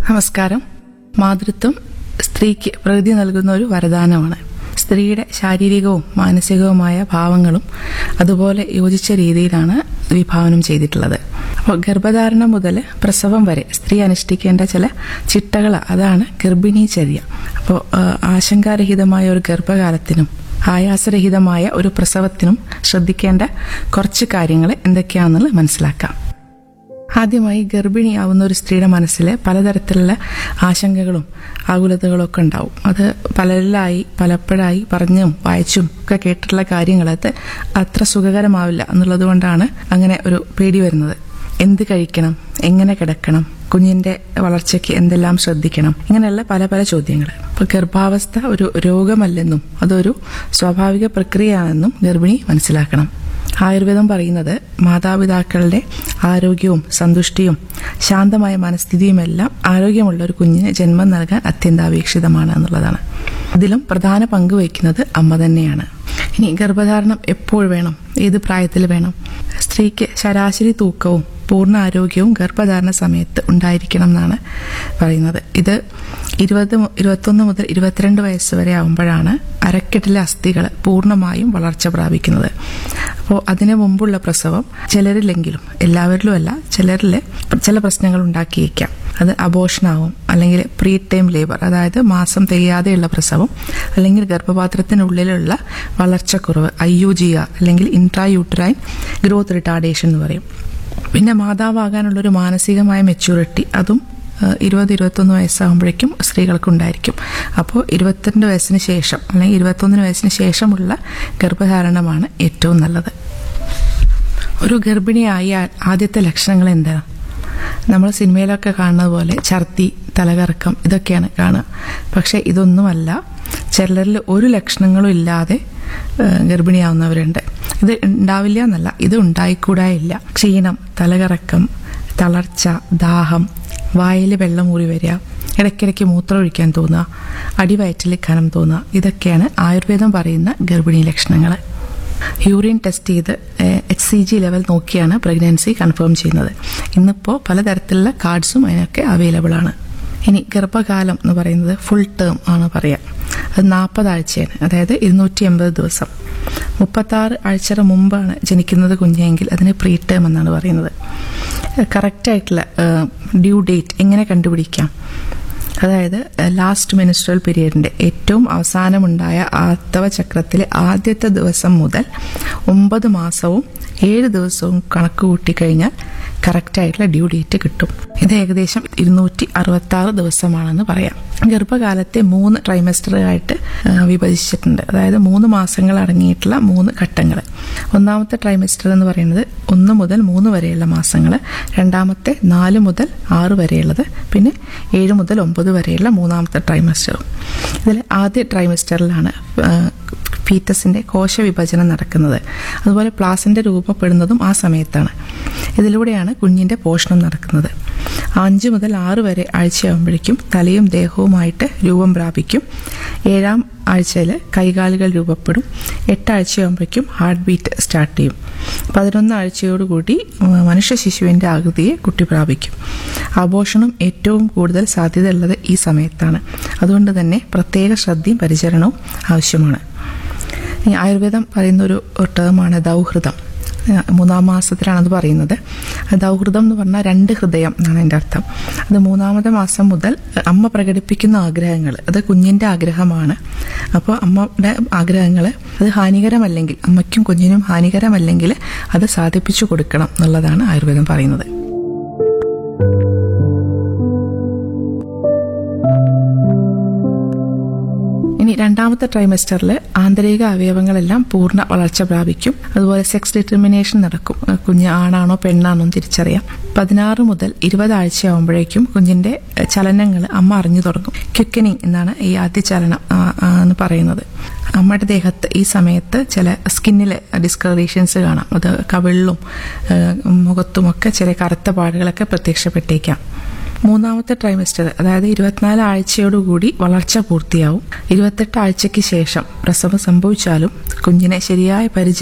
നമസ്കാരം മാതൃത്വം സ്ത്രീക്ക് പ്രകൃതി നൽകുന്ന ഒരു വരദാനമാണ് സ്ത്രീയുടെ ശാരീരികവും മാനസികവുമായ ഭാവങ്ങളും അതുപോലെ യോജിച്ച രീതിയിലാണ് വിഭാവനം ചെയ്തിട്ടുള്ളത് അപ്പോൾ ഗർഭധാരണം മുതൽ പ്രസവം വരെ സ്ത്രീ അനുഷ്ഠിക്കേണ്ട ചില ചിട്ടകൾ അതാണ് ഗർഭിണീചര്യ അപ്പോൾ ആശങ്കാരഹിതമായ ഒരു ഗർഭകാലത്തിനും ആയാസരഹിതമായ ഒരു പ്രസവത്തിനും ശ്രദ്ധിക്കേണ്ട കുറച്ച് കാര്യങ്ങൾ എന്തൊക്കെയാണെന്നുള്ളത് മനസ്സിലാക്കാം ആദ്യമായി ഗർഭിണിയാവുന്ന ഒരു സ്ത്രീയുടെ മനസ്സിൽ പലതരത്തിലുള്ള ആശങ്കകളും ആകുലതകളും ഒക്കെ ഉണ്ടാവും അത് പലരിലായി പലപ്പോഴായി പറഞ്ഞും വായിച്ചും ഒക്കെ കേട്ടിട്ടുള്ള കാര്യങ്ങളത് അത്ര സുഖകരമാവില്ല എന്നുള്ളത് കൊണ്ടാണ് അങ്ങനെ ഒരു പേടി വരുന്നത് എന്ത് കഴിക്കണം എങ്ങനെ കിടക്കണം കുഞ്ഞിന്റെ വളർച്ചയ്ക്ക് എന്തെല്ലാം ശ്രദ്ധിക്കണം ഇങ്ങനെയുള്ള പല പല ചോദ്യങ്ങൾ ഇപ്പൊ ഗർഭാവസ്ഥ ഒരു രോഗമല്ലെന്നും അതൊരു സ്വാഭാവിക പ്രക്രിയയാണെന്നും ഗർഭിണി മനസ്സിലാക്കണം ആയുർവേദം പറയുന്നത് മാതാപിതാക്കളുടെ ആരോഗ്യവും സന്തുഷ്ടിയും ശാന്തമായ മനസ്ഥിതിയുമെല്ലാം ആരോഗ്യമുള്ള ഒരു കുഞ്ഞിന് ജന്മം നൽകാൻ അത്യന്താപേക്ഷിതമാണ് എന്നുള്ളതാണ് ഇതിലും പ്രധാന പങ്ക് വഹിക്കുന്നത് അമ്മ തന്നെയാണ് ഇനി ഗർഭധാരണം എപ്പോൾ വേണം ഏത് പ്രായത്തിൽ വേണം സ്ത്രീക്ക് ശരാശരി തൂക്കവും പൂർണ്ണ ആരോഗ്യവും ഗർഭധാരണ സമയത്ത് ഉണ്ടായിരിക്കണം എന്നാണ് പറയുന്നത് ഇത് ഇരുപത് മു- ഇരുപത്തൊന്ന് മുതൽ ഇരുപത്തിരണ്ട് വയസ്സ് വരെ ആകുമ്പോഴാണ് അരക്കെട്ടിലെ അസ്ഥികൾ പൂർണ്ണമായും വളർച്ച പ്രാപിക്കുന്നത് അപ്പോൾ അതിനു മുമ്പുള്ള പ്രസവം ചിലരിലെങ്കിലും എല്ലാവരിലും അല്ല ചിലരിൽ ചില പ്രശ്നങ്ങൾ ഉണ്ടാക്കിയേക്കാം അത് അബോഷനാവും അല്ലെങ്കിൽ പ്രീ ടൈം ലേബർ അതായത് മാസം തികയാതെയുള്ള പ്രസവം അല്ലെങ്കിൽ ഗർഭപാത്രത്തിനുള്ളിലുള്ള വളർച്ചക്കുറവ് ഐ യു ജി ആർ അല്ലെങ്കിൽ ഇൻട്രായൂട്ടറൈൻ ഗ്രോത്ത് റിട്ടാർഡേഷൻ എന്ന് പറയും പിന്നെ മാതാവാകാനുള്ള ഒരു മാനസികമായ മെച്യൂരിറ്റി അതും ഏഹ്, ഇരുപത് ഇരുപത്തൊന്ന് വയസ്സാകുമ്പോഴേക്കും സ്ത്രീകൾക്കുണ്ടായിരിക്കും അപ്പോൾ ഇരുപത്തിരണ്ട് വയസ്സിന് ശേഷം അല്ലെങ്കിൽ ഇരുപത്തൊന്നിന് വയസ്സിന് ശേഷമുള്ള ഗർഭധാരണമാണ് ഏറ്റവും നല്ലത് ഒരു ഗർഭിണിയായ ആദ്യത്തെ ലക്ഷണങ്ങൾ എന്താണ് നമ്മൾ സിനിമയിലൊക്കെ കാണുന്നത് പോലെ ഛർദി തലകറക്കം ഇതൊക്കെയാണ് കാണുക പക്ഷെ ഇതൊന്നുമല്ല ചിലരിൽ ഒരു ലക്ഷണങ്ങളും ഇല്ലാതെ ഏഹ്, ഗർഭിണിയാവുന്നവരുണ്ട് ഇത് ഉണ്ടാവില്ല എന്നല്ല ഇത് ഉണ്ടായിക്കൂടായില്ല ക്ഷീണം തലകറക്കം തളർച്ച ദാഹം വായിൽ വെള്ളം ഊറി വരിക ഇടയ്ക്കിടയ്ക്ക് മൂത്രം ഒഴിക്കാൻ തോന്നുക അടിവയറ്റിൽ കനം തോന്നുക ഇതൊക്കെയാണ് ആയുർവേദം പറയുന്ന ഗർഭിണി ലക്ഷണങ്ങൾ യൂറിൻ ടെസ്റ്റ് ചെയ്ത് എച്ച് സി ജി ലെവൽ നോക്കിയാണ് പ്രഗ്നൻസി കൺഫേം ചെയ്യുന്നത് ഇന്നിപ്പോൾ പലതരത്തിലുള്ള കാർഡ്സും അതിനൊക്കെ അവൈലബിൾ ആണ് ഇനി ഗർഭകാലം എന്ന് പറയുന്നത് ഫുൾ ടേം ആണ് പറയാം അത് നാൽപ്പത് ആഴ്ചയാണ് അതായത് ഇരുന്നൂറ്റി എൺപത് ദിവസം മുപ്പത്താറ് ആഴ്ചയുടെ മുമ്പാണ് ജനിക്കുന്നത് കുഞ്ഞെങ്കിൽ അതിന് പ്രീ ടേം എന്നാണ് പറയുന്നത് കറക്റ്റായിട്ടുള്ള ഡ്യൂ ഡേറ്റ് എങ്ങനെ കണ്ടുപിടിക്കാം അതായത് ലാസ്റ്റ് മെനിസ്ട്രൽ പീരീഡിന്റെ ഏറ്റവും അവസാനമുണ്ടായ ആർത്തവ ചക്രത്തിലെ ആദ്യത്തെ ദിവസം മുതൽ ഒമ്പത് മാസവും ഏഴ് ദിവസവും കണക്ക് കൂട്ടിക്കഴിഞ്ഞാൽ കറക്റ്റായിട്ടുള്ള ഡ്യൂ ഡേറ്റ് കിട്ടും ഇത് ഏകദേശം ഇരുന്നൂറ്റി അറുപത്തി ആറ് ദിവസമാണെന്ന് പറയാം ഗർഭകാലത്തെ മൂന്ന് ട്രൈമസ്റ്ററായിട്ട് വിഭജിച്ചിട്ടുണ്ട് അതായത് മൂന്ന് മാസങ്ങൾ അടങ്ങിയിട്ടുള്ള മൂന്ന് ഘട്ടങ്ങൾ ഒന്നാമത്തെ ട്രൈമസ്റ്റർ എന്ന് പറയുന്നത് ഒന്ന് മുതൽ മൂന്ന് വരെയുള്ള മാസങ്ങൾ രണ്ടാമത്തെ നാല് മുതൽ ആറ് വരെയുള്ളത് പിന്നെ ഏഴ് മുതൽ ഒമ്പത് വരെയുള്ള മൂന്നാമത്തെ ട്രൈമസ്റ്ററും ഇതിൽ ആദ്യ ട്രൈമസ്റ്ററിലാണ് ഫീറ്റസിന്റെ കോശവിഭജനം നടക്കുന്നത് അതുപോലെ പ്ലാസിന്റെ രൂപപ്പെടുന്നതും ആ സമയത്താണ് ഇതിലൂടെയാണ് കുഞ്ഞിന്റെ പോഷണം നടക്കുന്നത് അഞ്ച് മുതൽ ആറ് വരെ ആഴ്ചയാകുമ്പോഴേക്കും തലയും ദേഹവുമായിട്ട് രൂപം പ്രാപിക്കും ഏഴാം ആഴ്ചയിൽ കൈകാലുകൾ രൂപപ്പെടും എട്ടാഴ്ചയാകുമ്പോഴേക്കും ഹാർട്ട് ബീറ്റ് സ്റ്റാർട്ട് ചെയ്യും പതിനൊന്ന് ആഴ്ചയോടുകൂടി ഉം, മനുഷ്യ ശിശുവിന്റെ ആകൃതിയെ കുട്ടി പ്രാപിക്കും ആഘോഷണം ഏറ്റവും കൂടുതൽ സാധ്യതയുള്ളത് ഈ സമയത്താണ് അതുകൊണ്ട് തന്നെ പ്രത്യേക ശ്രദ്ധയും പരിചരണവും ആവശ്യമാണ് ഈ ആയുർവേദം പറയുന്ന ഒരു ടേമാണ് ദൗഹൃദം ഏഹ് മൂന്നാം മാസത്തിലാണ് അത് പറയുന്നത് ദൗഹൃദം എന്ന് പറഞ്ഞാൽ രണ്ട് ഹൃദയം എന്നാണ് എൻ്റെ അർത്ഥം അത് മൂന്നാമത്തെ മാസം മുതൽ അമ്മ പ്രകടിപ്പിക്കുന്ന ആഗ്രഹങ്ങൾ അത് കുഞ്ഞിൻ്റെ ആഗ്രഹമാണ് അപ്പോൾ അമ്മയുടെ ആഗ്രഹങ്ങൾ അത് ഹാനികരമല്ലെങ്കിൽ അമ്മയ്ക്കും കുഞ്ഞിനും ഹാനികരമല്ലെങ്കിൽ അത് സാധിപ്പിച്ചു കൊടുക്കണം എന്നുള്ളതാണ് ആയുർവേദം പറയുന്നത് ഇനി രണ്ടാമത്തെ ട്രൈമസ്റ്ററിൽ ആന്തരിക അവയവങ്ങളെല്ലാം പൂർണ്ണ വളർച്ച പ്രാപിക്കും അതുപോലെ സെക്സ് ഡിറ്റർമിനേഷൻ നടക്കും അഹ് കുഞ്ഞ് ആണാണോ പെണ്ണാണോ എന്ന് തിരിച്ചറിയാം പതിനാറ് മുതൽ ഇരുപത് ആഴ്ചയാകുമ്പോഴേക്കും കുഞ്ഞിന്റെ ചലനങ്ങൾ അമ്മ അറിഞ്ഞു തുടങ്ങും ക്വിക്കനിങ് എന്നാണ് ഈ ആദ്യ ചലനം ആ, ആ, എന്ന് പറയുന്നത് അമ്മയുടെ ദേഹത്ത് ഈ സമയത്ത് ചില സ്കിന്നിലെ ഡിസ്കളറേഷൻസ് കാണാം അത് കവിളിലും ഏഹ്, മുഖത്തുമൊക്കെ ചില കറുത്ത പാടുകളൊക്കെ പ്രത്യക്ഷപ്പെട്ടേക്കാം മൂന്നാമത്തെ ട്രൈമസ്റ്റർ അതായത് ഇരുപത്തിനാല് ആഴ്ചയോടുകൂടി വളർച്ച പൂർത്തിയാവും ഇരുപത്തെട്ട് ആഴ്ചയ്ക്ക് ശേഷം പ്രസവം സംഭവിച്ചാലും കുഞ്ഞിനെ ശരിയായ പരിചയം